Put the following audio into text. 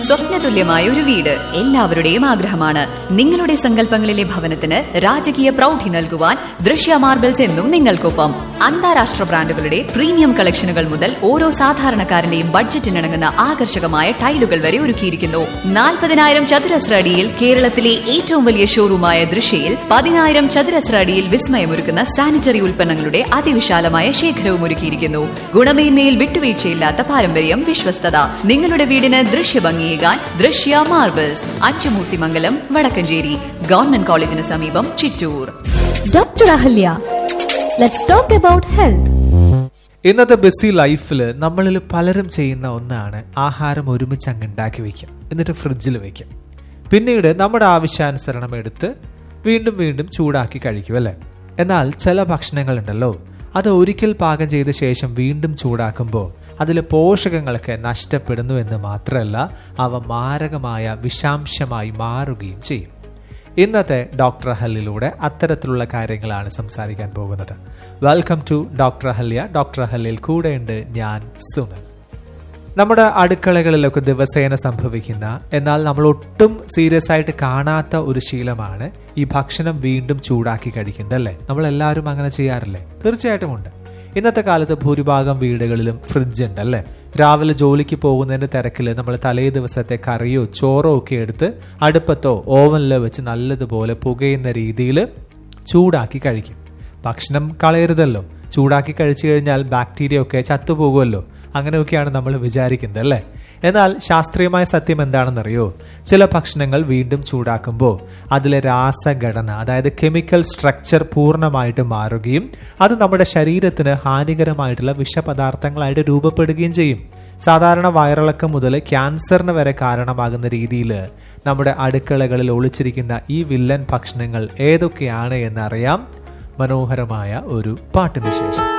സ്വപ്നതുല്യമായ ഒരു വീട് എല്ലാവരുടെയും ആഗ്രഹമാണ് നിങ്ങളുടെ സങ്കല്പങ്ങളിലെ ഭവനത്തിന് രാജകീയ പ്രൗഢി നൽകുവാൻ ദൃശ്യ മാർബിൾസ് എന്നും നിങ്ങൾക്കൊപ്പം അന്താരാഷ്ട്ര ബ്രാൻഡുകളുടെ പ്രീമിയം കളക്ഷനുകൾ മുതൽ ഓരോ സാധാരണക്കാരന്റെയും ബഡ്ജറ്റിനിണങ്ങുന്ന ആകർഷകമായ ടൈലുകൾ വരെ ഒരുക്കിയിരിക്കുന്നു നാൽപ്പതിനായിരം ചതുരശ്ര അടിയിൽ കേരളത്തിലെ ഏറ്റവും വലിയ ഷോറൂമായ ദൃശ്യയിൽ പതിനായിരം ചതുരശ്ര അടിയിൽ വിസ്മയമൊരുക്കുന്ന സാനിറ്ററി ഉൽപ്പന്നങ്ങളുടെ അതിവിശാലമായ ശേഖരവും ഒരുക്കിയിരിക്കുന്നു ഗുണമേന്മയിൽ വിട്ടുവീഴ്ചയില്ലാത്ത പാരമ്പര്യം വിശ്വസ്തത നിങ്ങളുടെ വീടിന് ദൃശ്യഭംഗിയേകാൻ ദൃശ്യ മാർബിൾസ് അച്ചുമൂർത്തിമംഗലം വടക്കഞ്ചേരി ഗവൺമെന്റ് കോളേജിന് സമീപം Chittur doctor Ahalya let's talk about health ഇന്നത്തെ ബിസി ലൈഫിൽ നമ്മളിൽ പലരും ചെയ്യുന്ന ഒന്നാണ് ആഹാരം ഒരുമിച്ച് അങ്ങ് ഉണ്ടാക്കി വെക്കും എന്നിട്ട് ഫ്രിഡ്ജിൽ വെക്കും പിന്നീട് നമ്മുടെ ആവശ്യാനുസരണം എടുത്ത് വീണ്ടും വീണ്ടും ചൂടാക്കി കഴിക്കും അല്ലേ എന്നാൽ ചില ഭക്ഷണങ്ങളുണ്ടല്ലോ അത് ഒരിക്കൽ പാകം ചെയ്ത ശേഷം വീണ്ടും ചൂടാക്കുമ്പോൾ അതിലെ പോഷകങ്ങളൊക്കെ നഷ്ടപ്പെടുന്നു എന്ന് മാത്രമല്ല അവ മാരകമായ വിഷാംശമായി മാറുകയും ചെയ്യും ഇന്നത്തെ ഡോക്ടർ ഹല്ലിലൂടെ അത്തരത്തിലുള്ള കാര്യങ്ങളാണ് സംസാരിക്കാൻ പോകുന്നത് welcome to doctor Ahalya doctor ഹല്ലിൽ കൂടെയുണ്ട് ഞാൻ സുനൽ നമ്മുടെ അടുക്കളകളിലൊക്കെ ദിവസേന സംഭവിക്കുന്ന എന്നാൽ നമ്മൾ ഒട്ടും സീരിയസ് ആയിട്ട് കാണാത്ത ഒരു ശീലമാണ് ഈ ഭക്ഷണം വീണ്ടും ചൂടാക്കി കഴിക്കുന്നത് അല്ലേ നമ്മൾ എല്ലാവരും അങ്ങനെ ചെയ്യാറില്ലേ തീർച്ചയായിട്ടും ഉണ്ട് ഇന്നത്തെ കാലത്ത് ഭൂരിഭാഗം വീടുകളിലും ഫ്രിഡ്ജ് ഉണ്ട് അല്ലേ രാവിലെ ജോലിക്ക് പോകുന്നതിന്റെ തിരക്കിൽ നമ്മൾ തലേ ദിവസത്തെ കറിയോ ചോറോ ഒക്കെ എടുത്ത് അടുപ്പത്തോ ഓവനിലോ വെച്ച് നല്ലതുപോലെ പുകയുന്ന രീതിയിൽ ചൂടാക്കി കഴിക്കും ഭക്ഷണം കളയരുതല്ലോ ചൂടാക്കി കഴിച്ചു കഴിഞ്ഞാൽ ബാക്ടീരിയ ഒക്കെ ചത്തുപോകുമല്ലോ അങ്ങനെയൊക്കെയാണ് നമ്മൾ വിചാരിക്കുന്നത് അല്ലേ എന്നാൽ ശാസ്ത്രീയമായ സത്യം എന്താണെന്നറിയോ ചില ഭക്ഷണങ്ങൾ വീണ്ടും ചൂടാക്കുമ്പോൾ അതിലെ രാസഘടന അതായത് കെമിക്കൽ സ്ട്രക്ചർ പൂർണ്ണമായിട്ട് മാറുകയും അത് നമ്മുടെ ശരീരത്തിന് ഹാനികരമായിട്ടുള്ള വിഷപദാർത്ഥങ്ങളായിട്ട് രൂപപ്പെടുകയും ചെയ്യും സാധാരണ വയറിളക്കം മുതൽ ക്യാൻസറിന് വരെ കാരണമാകുന്ന രീതിയിൽ നമ്മുടെ അടുക്കളകളിൽ ഒളിച്ചിരിക്കുന്ന ഈ വില്ലൻ ഭക്ഷണങ്ങൾ ഏതൊക്കെയാണ് എന്നറിയാം മനോഹരമായ ഒരു പാട്ടിന് ശേഷം